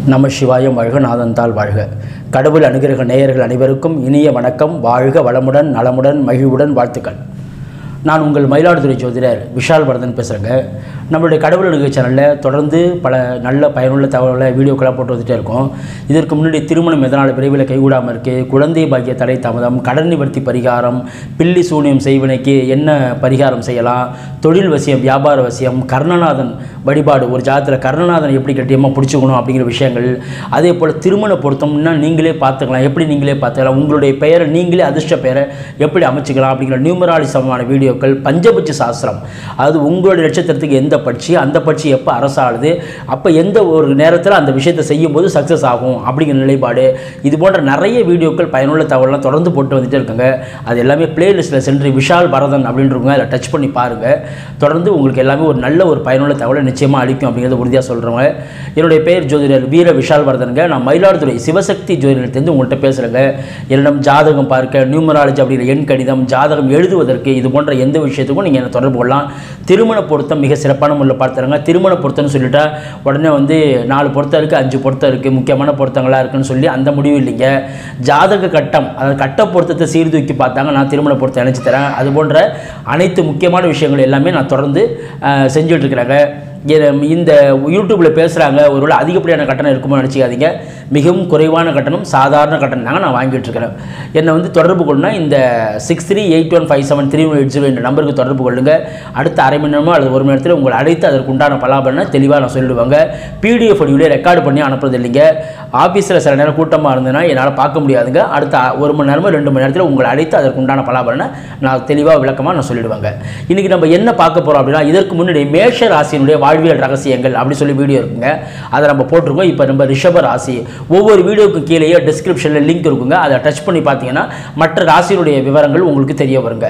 நம சிவாயம் வாழ்க நாதந்தால் வாழ்க கடவுள் அனுகிரக நேயர்கள் அனைவருக்கும் இனிய வணக்கம் வாழ்க வளமுடன் நலமுடன் மகிழ்வுடன் வாழ்த்துக்கள் நான் உங்கள் மயிலாடுதுறை ஜோதிடர் விஷால் வரதன் பேசுகிறேங்க நம்மளுடைய கடவுள் அணுகு சேனலில் தொடர்ந்து பல நல்ல பயனுள்ள தகவல்களை வீடியோக்களாக போட்டு வந்துட்டே இருக்கோம் இதற்கு முன்னாடி திருமணம் எதனால் விரைவில் கைகூடாமல் இருக்குது குழந்தை பாக்கிய தடை தாமதம் கடன் நிவர்த்தி பரிகாரம் பில்லி சூனியம் செய்வினைக்கு என்ன பரிகாரம் செய்யலாம் தொழில் வசியம் வியாபார வசியம் கர்ணநாதன் வழிபாடு ஒரு ஜாதத்தில் கர்ணநாதன் எப்படி கட்டியமாக பிடிச்சிக்கணும் அப்படிங்கிற விஷயங்கள் அதே போல் திருமண பொருத்தம்னா நீங்களே பார்த்துக்கலாம் எப்படி நீங்களே பார்த்துக்கலாம் உங்களுடைய பெயரை நீங்களே அதிர்ஷ்ட பெயரை எப்படி அமைச்சிக்கலாம் அப்படிங்கிற நியூமராலி சமமான வீடியோக்கள் பஞ்சபட்ச சாஸ்திரம் அதாவது உங்களுடைய நட்சத்திரத்துக்கு எந்த பட்சி அந்த பட்சி எப்போ அரசாளுது அப்போ எந்த ஒரு நேரத்தில் அந்த விஷயத்தை செய்யும்போது சக்ஸஸ் ஆகும் அப்படிங்கிற நிலைப்பாடு இது போன்ற நிறைய வீடியோக்கள் பயனுள்ள தகவலாம் தொடர்ந்து போட்டு வந்துட்டே இருக்காங்க அது எல்லாமே பிளேலிஸ்ட்டில் சென்று விஷால் பரதன் அப்படின்றவங்க அதில் டச் பண்ணி பாருங்கள் தொடர்ந்து உங்களுக்கு எல்லாமே ஒரு நல்ல ஒரு பயனுள்ள தகவலை நிச்சயமாக அளிக்கும் அப்படிங்கிறத உறுதியாக சொல்கிறவங்க என்னுடைய பெயர் ஜோதிடர் வீர விஷால் வரதனுங்க நான் மயிலாடுதுறை சிவசக்தி ஜோதிடத்திலிருந்து உங்கள்கிட்ட பேசுகிறேங்க என்னிடம் ஜாதகம் பார்க்க நியூமராலஜி அப்படிங்கிற எண் கடிதம் ஜாதகம் எழுதுவதற்கு இது போன்ற எந்த விஷயத்துக்கும் நீங்கள் என்னை தொடர்பு கொள்ளலாம் திருமண பொருத்தம் மிக சிறப்பான முறையில் பார்த்துறாங்க திருமண பொருத்தம்னு சொல்லிட்டா உடனே வந்து நாலு பொருத்தம் இருக்குது அஞ்சு பொருத்தம் இருக்குது முக்கியமான பொருத்தங்களாக இருக்குன்னு சொல்லி அந்த முடிவு இல்லைங்க ஜாதக கட்டம் அதாவது கட்ட பொருத்தத்தை சீர்தூக்கி பார்த்தாங்க நான் திருமண பொருத்தம் இணைச்சி தரேன் அது போன்ற அனைத்து முக்கியமான விஷயங்கள் எல்லாமே நான் தொடர்ந்து அஹ், செஞ்சுட்டு இருக்கிறேங்க இது- இந்த யூடியூப்பில் பேசுகிறாங்க ஒருவேளை அதிகப்படியான கட்டணம் இருக்குமோ நினச்சிக்காதீங்க மிகவும் குறைவான கட்டணம் சாதாரண கட்டணம் தாங்க நான் வாங்கிட்டு இருக்கிறேன் என்னை வந்து தொடர்பு கொள்ளுனா இந்த six three eight one five seven three one eight zero என்ற நம்பருக்கு தொடர்பு கொள்ளுங்க அடுத்த அரை மணி நேரமோ அல்லது ஒரு மணி நேரத்தில் உங்களை அழைத்து அதற்கு உண்டான பலாபலனை தெளிவாக நான் சொல்லிடுவாங்க பிடிஎஃப் வடிவிலே ரெக்கார்டு பண்ணி அனுப்புறது இல்லைங்க ஆஃபீஸில் சில நேரம் கூட்டமாக இருந்ததுன்னா என்னால் பார்க்க முடியாதுங்க அடுத்த அ- ஒரு மணி நேரமோ ரெண்டு மணி நேரத்தில் உங்களை அழைத்து அதற்கு உண்டான பலாபலனை நான் தெளிவாக விளக்கமாக நான் சொல்லிடுவாங்க இன்றைக்கி நம்ம என்ன பார்க்க போகிறோம் அப்படின்னா இதற்கு முன்னாடி மேஷ ராசியினுடைய வாழ்வியல் ரகசியங்கள் அப்படி சொல்லி வீடியோ இருக்குங்க அதை நம்ம போட்டிருக்கோம் இப்போ நம்ம ரிஷப ராசி ஒவ்வொரு வீடியோக்கும் கீழேயே டிஸ்கிரிப்ஷனில் லிங்க் இருக்குங்க அதை டச் பண்ணி பார்த்தீங்கன்னா மற்ற ராசியினுடைய விவரங்கள் உங்களுக்கு தெரிய வருங்க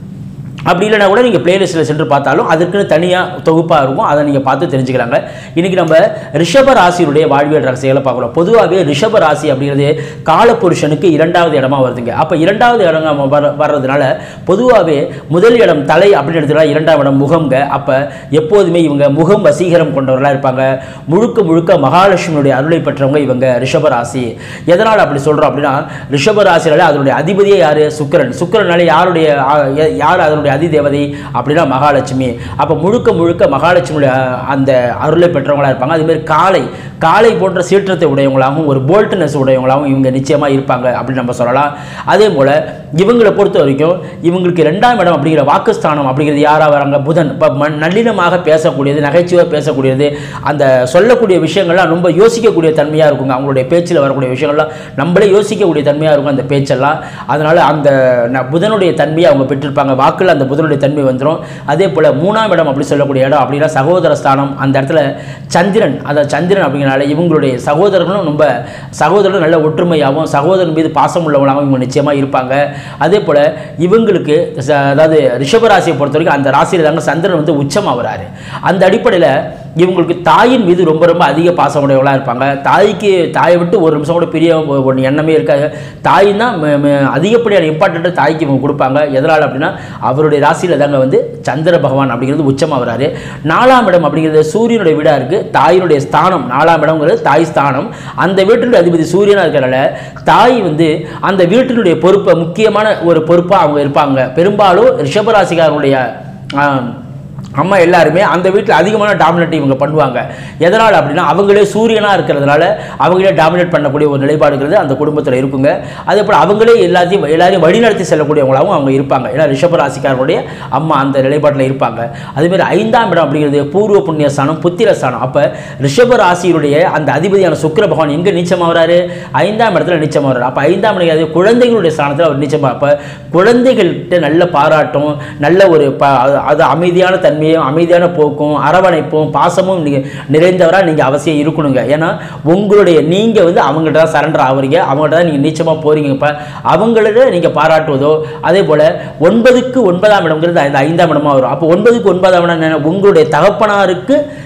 அப்படி இல்லைனா கூட நீங்கள் பிளேலிஸ்ட்டில் சென்று பார்த்தாலும் அதுக்குன்னு தனியாக தொகுப்பாக இருக்கும் அதை நீங்கள் பார்த்து தெரிஞ்சுக்கலாங்க இன்றைக்கி நம்ம ரிஷப ராசியினுடைய வாழ்வியல் ரகசியங்களை பார்க்குறோம் பொதுவாகவே ரிஷப ராசி அப்படிங்கிறது காலப்புருஷனுக்கு இரண்டாவது இடமா வருதுங்க அப்போ இரண்டாவது இடம் வர வர்றதுனால பொதுவாகவே முதல் இடம் தலை அப்படின்னு எடுத்துக்கலாம் இரண்டாம் இடம் முகம்ங்க அப்போ எப்போதுமே இவங்க முகம் வசீகரம் கொண்டவர்களாக இருப்பாங்க முழுக்க முழுக்க மகாலட்சுமியுடைய அருளை பெற்றவங்க இவங்க ரிஷப ராசி எதனால் அப்படி சொல்கிறோம் அப்படின்னா ரிஷப ராசினாலே அதனுடைய அதிபதியே யார் சுக்கிரன் சுக்கிரனாலே யாருடைய ஆ, ய- யார் அதனுடைய அதிதேவதை அப்படின்னா மகாலட்சுமி அப்போ முழுக்க முழுக்க மகாலட்சுமியுடைய அ, அந்த அருளை பெற்றவங்களா இருப்பாங்க அதேமாதிரி காளை காளை போன்ற சீற்றத்தை உடையவங்களாகவும் ஒரு போல்ட்னஸ் உடையவங்களாகவும் இவங்க நிச்சயமாக இருப்பாங்க அப்படின்னு நம்ம சொல்லலாம் அதே போல் இவங்களை பொறுத்த வரைக்கும் இவங்களுக்கு ரெண்டாம் இடம் அப்படிங்கிற வாக்குஸ்தானம் அப்படிங்கிறது யாராக வராங்க புதன் இப்போ மண் நல்லினமாக பேசக்கூடியது நகைச்சுவை பேசக்கூடியது அந்த சொல்லக்கூடிய விஷயங்கள்லாம் ரொம்ப யோசிக்கக்கூடிய தன்மையாக இருக்குங்க அவங்களுடைய பேச்சில் வரக்கூடிய விஷயங்கள்லாம் நம்மளே யோசிக்கக்கூடிய தன்மையாக இருக்கும் அந்த பேச்செல்லாம் அதனால் அந்த ந- புதனுடைய தன்மையை அவங்க பெற்றிருப்பாங்க வாக்கில் அந்த புதனுடைய தன்மை வந்துடும் அதே போல் மூணாம் இடம் அப்படி சொல்லக்கூடிய இடம் அப்படின்னா சகோதர ஸ்தானம் அந்த இடத்துல சந்திரன் அந்த சந்திரன் அப்படிங்கிறனால இவங்களுடைய சகோதரர்களும் ரொம்ப சகோதரர்கள் நல்ல ஒற்றுமையாகவும் சகோதரன் மீது பாசம் உள்ளவங்களாகவும் இவங்க நிச்சயமாக இருப்பாங்க அதே போல் இவங்களுக்கு ச- அதாவது ரிஷபராசியை பொறுத்த வரைக்கும் அந்த ராசியில் தாங்க சந்திரன் வந்து உச்சமாக வராரு அந்த அடிப்படையில் இவங்களுக்கு தாயின் மீது ரொம்ப ரொம்ப அதிக பாசம் உடையவங்களாக இருப்பாங்க தாய்க்கு தாயை விட்டு ஒரு நிமிஷம் கூட பிரிய ஒன்று எண்ணமே இருக்காது தாயின் தான் ம- ம- அதிகப்படியான இம்பார்ட்டண்ட்டை தாய்க்கு இவங்க கொடுப்பாங்க எதனால் அப்படின்னா அவருடைய ராசியில் தாங்க வந்து சந்திர பகவான் அப்படிங்கிறது உச்சமாக வராரு நாலாம் இடம் அப்படிங்கிறது சூரியனுடைய வீடாக இருக்குது தாயினுடைய ஸ்தானம் நாலாம் இடம்ங்கிறது தாய் ஸ்தானம் அந்த வீட்டினுடைய அதிபதி சூரியனாக இருக்கிறனால தாய் வந்து அந்த வீட்டினுடைய பொறுப்பை முக்கியமான ஒரு பொறுப்பாக அவங்க இருப்பாங்க பெரும்பாலும் ரிஷபராசிக்காரனுடைய ஆம், அம்மா எல்லாருமே அந்த வீட்டில் அதிகமான டாமினேட் இவங்க பண்ணுவாங்க எதனால் அப்படின்னா அவங்களே சூரியனாக இருக்கிறதுனால அவங்களே டாமினேட் பண்ணக்கூடிய ஒரு நிலைப்பாடுங்கிறது அந்த குடும்பத்தில் இருக்குங்க அதே போல் அவங்களே எல்லாத்தையும் எல்லாரையும் வழிநடத்தி செல்லக்கூடியவங்களாகவும் அவங்க இருப்பாங்க ஏன்னா ரிஷபராசிக்காரனுடைய அம்மா அந்த நிலைப்பாட்டில் இருப்பாங்க அதேமாதிரி ஐந்தாம் இடம் அப்படிங்கிறது பூர்வ புண்ணிய ஸ்தானம் புத்திர ஸ்தானம் அப்போ ரிஷபராசியுடைய அந்த அதிபதியான சுக்கிர பகவான் எங்கே நீச்சமாக வராரு ஐந்தாம் இடத்துல நீச்சமாக வர்றாரு அப்போ ஐந்தாம் இடம் அது குழந்தைகளுடைய ஸ்தானத்தில் அவர் நீச்சமாக அப்போ குழந்தைகள்கிட்ட நல்ல பாராட்டும் நல்ல ஒரு ப அது- அது அமைதியான தன்மையும் அமைதியான போக்கும் அரவணைப்பும் பாசமும் நீங்கள் நிறைந்தவராக நீங்கள் அவசியம் இருக்கணுங்க ஏன்னா உங்களுடைய நீங்கள் வந்து அவங்கள்ட்ட தான் சரண்டர் ஆகுறீங்க அவங்கள்ட்ட தான் நீங்கள் நீச்சமாக போகிறீங்க இப்போ அவங்கள நீங்கள் பாராட்டுவதோ அதே போல் ஒன்பதுக்கு ஒன்பதாம் இடம்ங்கிறது அந்த ஐந்தாம் இடமா வரும் அப்போ ஒன்பதுக்கு ஒன்பதாம் இடம் என்ன? உங்களுடைய தகப்பனாருக்கு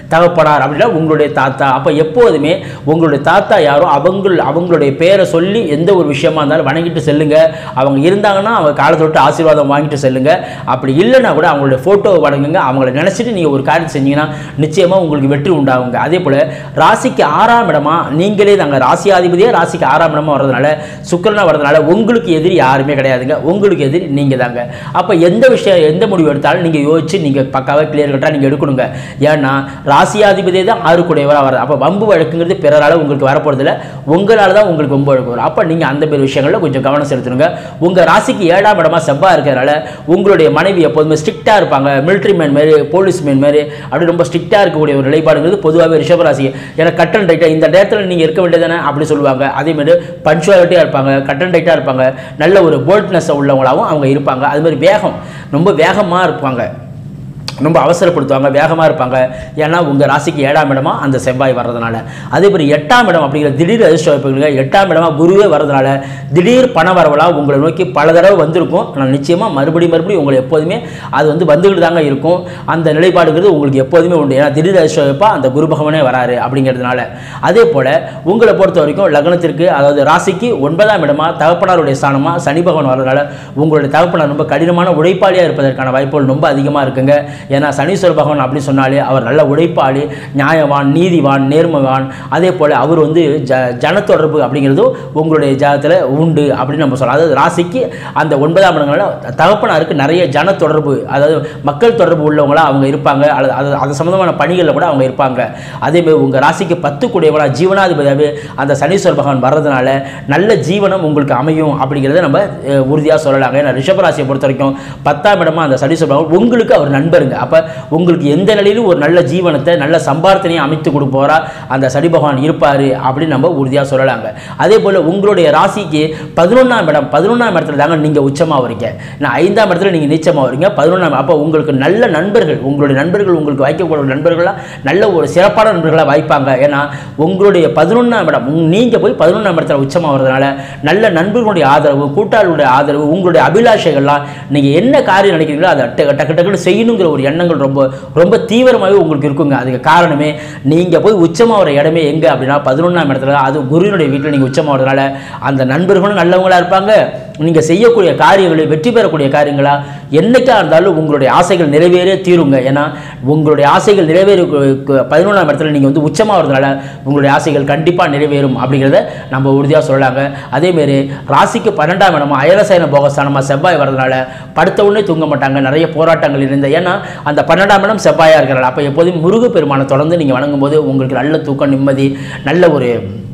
தகப்பனார் அப்படின்னா உங்களுடைய தாத்தா அப்போ எப்போதுமே உங்களுடைய தாத்தா யாரோ அவங்க அவங்களுடைய பேரை சொல்லி எந்த ஒரு விஷயமா இருந்தாலும் வணங்கிட்டு செல்லுங்க அவங்க இருந்தாங்கன்னா அவங்க காலத்தை விட்டு ஆசீர்வாதம் வாங்கிட்டு செல்லுங்க அப்படி இல்லைன்னா கூட அவங்களுடைய ஃபோட்டோவை வணங்குங்க அவங்கள நினச்சிட்டு நீங்கள் ஒரு காரியம் செஞ்சீங்கன்னா நிச்சயமாக உங்களுக்கு வெற்றி உண்டாகுங்க அதே போல் ராசிக்கு ஆறாம் இடமா நீங்களே தாங்க ராசியாதிபதியே ராசிக்கு ஆறாம் இடமா வர்றதுனால சுக்கிரனா வர்றதுனால உங்களுக்கு எதிரி யாருமே கிடையாதுங்க உங்களுக்கு எதிரி நீங்கள் தாங்க அப்போ எந்த விஷயம் எந்த முடிவு எடுத்தாலும் நீங்கள் யோசிச்சு நீங்கள் பக்காவாக கிளியர் கட்டாக நீங்கள் எடுக்கணுங்க ஏன்னா ராசியாதிபதியே தான் ஆறுக்குடையவராக வர்றது அப்போ வம்பு வழக்குங்கிறது பிறரால் உங்களுக்கு வரப்போகிறதில்ல உங்களால் தான் உங்களுக்கு வம்பு வழக்கு வரும் அப்போ நீங்கள் அந்த மாதிரி விஷயங்களில் கொஞ்சம் கவனம் செலுத்தணுங்க உங்கள் ராசிக்கு ஏழாம் இடமா செவ்வாய் இருக்கிறதுனால உங்களுடைய மனைவி எப்போதுமே ஸ்ட்ரிக்டாக இருப்பாங்க மிலிட்ரி மேன் மாதிரி போலீஸ் மேன் மாதிரி அப்படி ரொம்ப ஸ்ட்ரிக்டாக இருக்கக்கூடிய ஒரு நிலைப்பாடுங்கிறது பொதுவாகவே ரிஷபராசி ஏன்னா கட் அண்ட் ரைட்டாக இந்த நேரத்தில் நீங்கள் இருக்க வேண்டியதானே அப்படி சொல்லுவாங்க அதேமாதிரி பஞ்சுவாலிட்டியாக இருப்பாங்க கட் அண்ட் ரைட்டாக இருப்பாங்க நல்ல ஒரு போல்ட்னஸ் உள்ளவங்களாகவும் அவங்க இருப்பாங்க அது மாதிரி வேகம் ரொம்ப வேகமாக இருப்பாங்க ரொம்ப அவசரப்படுத்துவாங்க வேகமாக இருப்பாங்க ஏன்னா உங்கள் ராசிக்கு ஏழாம் இடமா அந்த செவ்வாய் வர்றதுனால அதே மாதிரி எட்டாம் இடம் அப்படிங்கிற திடீர் அதிர்ஷ்ட வாய்ப்புகளுங்க எட்டாம் இடமா குருவே வர்றதுனால திடீர் பண வரவலாக உங்களை நோக்கி பல தடவை வந்திருக்கும் ஆனால் நிச்சயமாக மறுபடியும் மறுபடியும் உங்களை எப்போதுமே அது வந்து வந்துக்கிட்டு தாங்க இருக்கும் அந்த நிலைப்பாடுங்கிறது உங்களுக்கு எப்போதுமே உண்டு ஏன்னா திடீர் அதிர்ஷ்ட வாய்ப்பாக அந்த குரு பகவானே வராரு அப்படிங்கிறதுனால அதே போல் உங்களை பொறுத்த வரைக்கும் லக்னத்திற்கு அதாவது ராசிக்கு ஒன்பதாம் இடமா தகப்பனாருடைய ஸ்தானமா சனி பகவான் வர்றதுனால உங்களுடைய தகப்பனார் ரொம்ப கடினமான உழைப்பாளியாக இருப்பதற்கான வாய்ப்புகள் ரொம்ப அதிகமாக இருக்குங்க ஏன்னா சனீஸ்வர பகவான் அப்படி சொன்னாலே அவர் நல்ல உழைப்பாளி நியாயவான் நீதிவான் நேர்மவான் அதே போல் அவர் வந்து ஜ ஜனத்தொடர்பு அப்படிங்கிறது உங்களுடைய ஜாதத்தில் உண்டு அப்படின்னு நம்ம சொல்லலாம் அதாவது ராசிக்கு அந்த ஒன்பதாம் இடங்களில் தகப்பனாருக்கு நிறைய ஜன தொடர்பு அதாவது மக்கள் தொடர்பு உள்ளவங்களா அவங்க இருப்பாங்க அல்லது அது அது சம்மந்தமான பணிகளில் கூட அவங்க இருப்பாங்க அதேமாதிரி உங்கள் ராசிக்கு பத்து கூடியவளா ஜீவனாதிபதியாகவே அந்த சனீஸ்வர பகவான் வர்றதுனால நல்ல ஜீவனம் உங்களுக்கு அமையும் அப்படிங்கிறத நம்ம உறுதியாக சொல்லலாங்க ஏன்னா ரிஷபராசியை பொறுத்த வரைக்கும் பத்தாம் இடமா அந்த சனீஸ்வர பகவான் உங்களுக்கு அவர் நண்பருங்க அப்போ உங்களுக்கு எந்த நிலையிலும் ஒரு நல்ல ஜீவனத்தை நல்ல சம்பார்த்தனையை அமைத்து கொடுப்பவரா அந்த சனி பகவான் இருப்பார் அப்படின்னு நம்ம உறுதியாக சொல்லலாங்க அதே போல் உங்களுடைய ராசிக்கு பதினொன்றாம் இடம் பதினொன்றாம் இடத்துல தாங்க நீங்கள் உச்சமாக வரீங்க நான் ஐந்தாம் இடத்துல நீங்கள் நீச்சமாக வரீங்க பதினொன்றாம் அப்போ உங்களுக்கு நல்ல நண்பர்கள் உங்களுடைய நண்பர்கள் உங்களுக்கு வாய்க்கக்கூடிய நண்பர்களாக நல்ல ஒரு சிறப்பான நண்பர்களாக வாய்ப்பாங்க ஏன்னா உங்களுடைய பதினொன்றாம் இடம் நீங்கள் போய் பதினொன்றாம் இடத்துல உச்சமாக வர்றதுனால நல்ல நண்பர்களுடைய ஆதரவு கூட்டாளியுடைய ஆதரவு உங்களுடைய அபிலாஷைகள்லாம் நீங்கள் என்ன காரியம் நினைக்கிறீங்களோ அதை டக்கு டக்கு டக்குன்னு செய்யணுங்கிற ஒரு எண்ணங்கள் ரொம்ப ரொம்ப தீவிரமாகவே உங்களுக்கு இருக்குங்க அதுக்கு காரணமே நீங்கள் போய் உச்சமாக வர இடமே எங்கே அப்படின்னா பதினொன்றாம் இடத்துல அது குருவினுடைய வீட்டில் நீங்கள் உச்சமாக வரதுனால அந்த நண்பர்களும் நல்லவங்களா இருப்பாங்க நீங்கள் செய்யக்கூடிய காரியங்களில் வெற்றி பெறக்கூடிய காரியங்களா என்னைக்கா இருந்தாலும் உங்களுடைய ஆசைகள் நிறைவேறே தீருங்க ஏன்னா உங்களுடைய ஆசைகள் நிறைவேற பதினொன்றாம் இடத்துல நீங்கள் வந்து உச்சமாக வரதுனால உங்களுடைய ஆசைகள் கண்டிப்பாக நிறைவேறும் அப்படிங்கிறத நம்ம உறுதியாக சொல்லலாங்க அதேமாரி ராசிக்கு பன்னெண்டாம் இடமா அயலசயன போகஸ்தானமாக செவ்வாய் வரதுனால படுத்த உடனே தூங்க மாட்டாங்க நிறைய போராட்டங்கள் இருந்த ஏன்னா அந்த பன்னெண்டாம் இடம் செவ்வாயாக இருக்கிறனால அப்போ எப்போதும் முருகப்பெருமானை தொடர்ந்து நீங்கள் வணங்கும் போது உங்களுக்கு நல்ல தூக்கம் நிம்மதி நல்ல ஒரு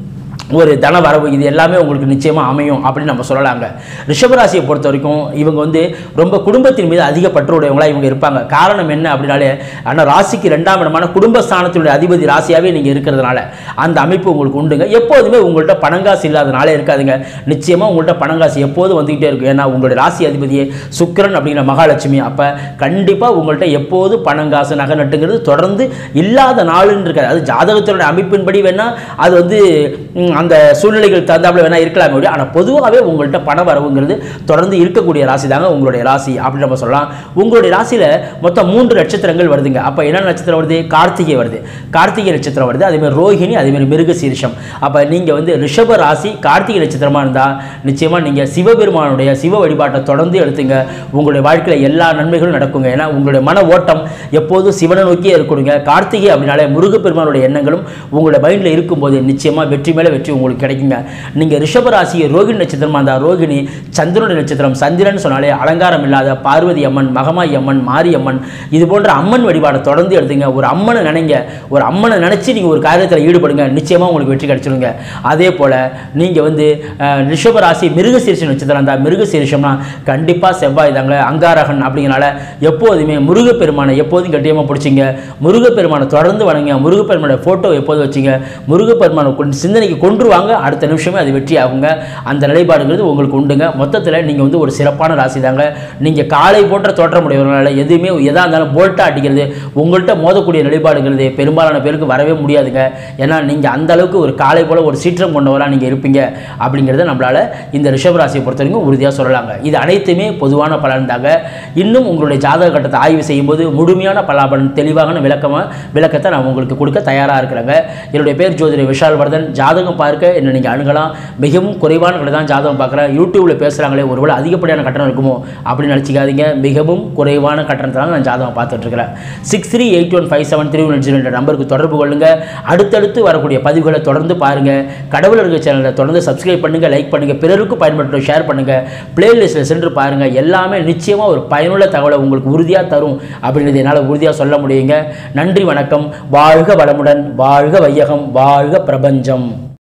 ஒரு தன வரவு இது எல்லாமே உங்களுக்கு நிச்சயமாக அமையும் அப்படின்னு நம்ம சொல்லலாங்க ரிஷபராசியை பொறுத்த வரைக்கும் இவங்க வந்து ரொம்ப குடும்பத்தின் மீது அதிக பற்றுடையவங்களா இவங்க இருப்பாங்க காரணம் என்ன அப்படின்னாலே ஆனால் ராசிக்கு ரெண்டாம் இடமான குடும்பஸ்தானத்தினுடைய அதிபதி ராசியாகவே நீங்கள் இருக்கிறதுனால அந்த அமைப்பு உங்களுக்கு உண்டுங்க எப்போதுமே உங்கள்கிட்ட பணங்காசு இல்லாதனாலே இருக்காதுங்க நிச்சயமாக உங்கள்கிட்ட பணங்காசு எப்போதும் வந்துக்கிட்டே இருக்கும் ஏன்னா உங்களுடைய ராசி அதிபதியே சுக்கிரன் அப்படிங்கிற மகாலட்சுமி அப்போ கண்டிப்பாக உங்கள்கிட்ட எப்போது பணங்காசு நகை நட்டுங்கிறது தொடர்ந்து இல்லாத நாளுன்னு இருக்காது அது ஜாதகத்தினுடைய அமைப்பின்படி வேணால் அது வந்து ம், அந்த சூழ்நிலைகள் தகுந்தாப்புல வேணா இருக்கலாமே ஒழிய ஆனால் பொதுவாகவே உங்கள்கிட்ட பண வரவுங்கிறது தொடர்ந்து இருக்கக்கூடிய ராசி தாங்க உங்களுடைய ராசி அப்படின்னு நம்ம சொல்லலாம் உங்களுடைய ராசியில் மொத்தம் மூன்று நட்சத்திரங்கள் வருதுங்க அப்போ என்ன நட்சத்திரம் வருது கார்த்திகை வருது கார்த்திகை நட்சத்திரம் வருது அதேமாதிரி ரோஹிணி அதேமாதிரி மிருக சீரிஷம் அப்போ நீங்கள் வந்து ரிஷப ராசி கார்த்திகை நட்சத்திரமாக இருந்தால் நிச்சயமாக நீங்கள் சிவபெருமானுடைய சிவ வழிபாட்டை தொடர்ந்து எடுத்துங்க உங்களுடைய வாழ்க்கையில் எல்லா நன்மைகளும் நடக்குங்க ஏன்னா உங்களுடைய மன ஓட்டம் எப்போதும் சிவனை நோக்கியே இருக்கணுங்க கார்த்திகை அப்படின்னாலே முருகப்பெருமானுடைய எண்ணங்களும் உங்களுடைய மைண்டில் இருக்கும்போது நிச்சயமாக வெற்றி மேலே வெற்றி உங்களுக்கு கிடைக்குங்க நீங்கள் ரிஷபராசி ரோகிணி நட்சத்திரமா இருந்தால் ரோகிணி சந்திரனுடைய நட்சத்திரம் சந்திரன் சொன்னாலே அலங்காரம் இல்லாத பார்வதி அம்மன் மகமாய் அம்மன் மாரியம்மன் இது போன்ற அம்மன் வழிபாடை தொடர்ந்து எடுத்துங்க ஒரு அம்மனை நினைங்க ஒரு அம்மனை நினச்சி நீங்கள் ஒரு காரியத்தில் ஈடுபடுங்க நிச்சயமாக உங்களுக்கு வெற்றி கிடைச்சிடுங்க அதே போல் நீங்கள் வந்து அஹ், ரிஷபராசி மிருகசீரிஷம் நட்சத்திரம் இருந்தால் மிருகசீரிஷம்னா கண்டிப்பாக செவ்வாய் தாங்க அங்காரகன் அப்படிங்கிறனால எப்போதுமே முருகப்பெருமானை எப்போதும் கட்டியமாக பிடிச்சிங்க முருகப்பெருமானை தொடர்ந்து வணங்க முருகப்பெருமானோட ஃபோட்டோ எப்போதும் வச்சுங்க முருகப்பெருமானை கொண்டு சிந்தனைக்கு கொண்டு கொன்றுவாங்க அடுத்த நிமிஷமே அது வெற்றி ஆகுங்க அந்த நிலைப்பாடுங்கிறது உங்களுக்கு உண்டுங்க மொத்தத்தில் நீங்கள் வந்து ஒரு சிறப்பான ராசி தாங்க நீங்கள் காலை போன்ற தோற்றமுடையவர்களால் எதுவுமே எதாக இருந்தாலும் போல்ட்டாக அடிக்கிறது உங்கள்கிட்ட மோதக்கூடிய நிலைப்பாடுங்கிறது பெரும்பாலான பேருக்கு வரவே முடியாதுங்க ஏன்னா நீங்கள் அந்த அளவுக்கு ஒரு காலை போல ஒரு சீற்றம் கொண்டவராக நீங்கள் இருப்பீங்க அப்படிங்கிறத நம்மளால் இந்த ரிஷப ராசியை பொறுத்த வரைக்கும் உறுதியாக சொல்லலாங்க இது அனைத்துமே பொதுவான பலன் தாங்க இன்னும் உங்களுடைய ஜாதக கட்டத்தை ஆய்வு செய்யும்போது முழுமையான பலாபலன் தெளிவான விளக்கமாக விளக்கத்தை நான் உங்களுக்கு கொடுக்க தயாராக இருக்கிறேங்க என்னுடைய பேர் ஜோதிடர் விஷால் வர்தன் ஜாதகம் பார்க்க என்ன நீங்கள் அணுகலாம் மிகவும் குறைவான கடை தான் ஜாதகம் பார்க்குறேன் யூடியூப்பில் பேசுகிறாங்களே ஒருவேளை அதிகப்படியான கட்டணம் இருக்குமோ அப்படின்னு நினச்சிக்காதீங்க மிகவும் குறைவான கட்டணத்தில் நான் ஜாதகம் பார்த்துட்டு இருக்கிறேன் six three eight one five seven three one zero என்ற நம்பருக்கு தொடர்பு கொள்ளுங்க அடுத்தடுத்து வரக்கூடிய பதிவுகளை தொடர்ந்து பாருங்க கடவுள் இருக்க சேனலை தொடர்ந்து சப்ஸ்கிரைப் பண்ணுங்க லைக் பண்ணுங்க பிறருக்கு பயன்படுத்த ஷேர் பண்ணுங்க பிளேலிஸ்ட்டில் சென்று பாருங்க எல்லாமே நிச்சயமாக ஒரு பயனுள்ள தகவலை உங்களுக்கு உறுதியாக தரும் அப்படின்றது என்னால் உறுதியாக சொல்ல முடியுங்க நன்றி வணக்கம் வாழ்க வளமுடன் வாழ்க வையகம் வாழ்க பிரபஞ்சம்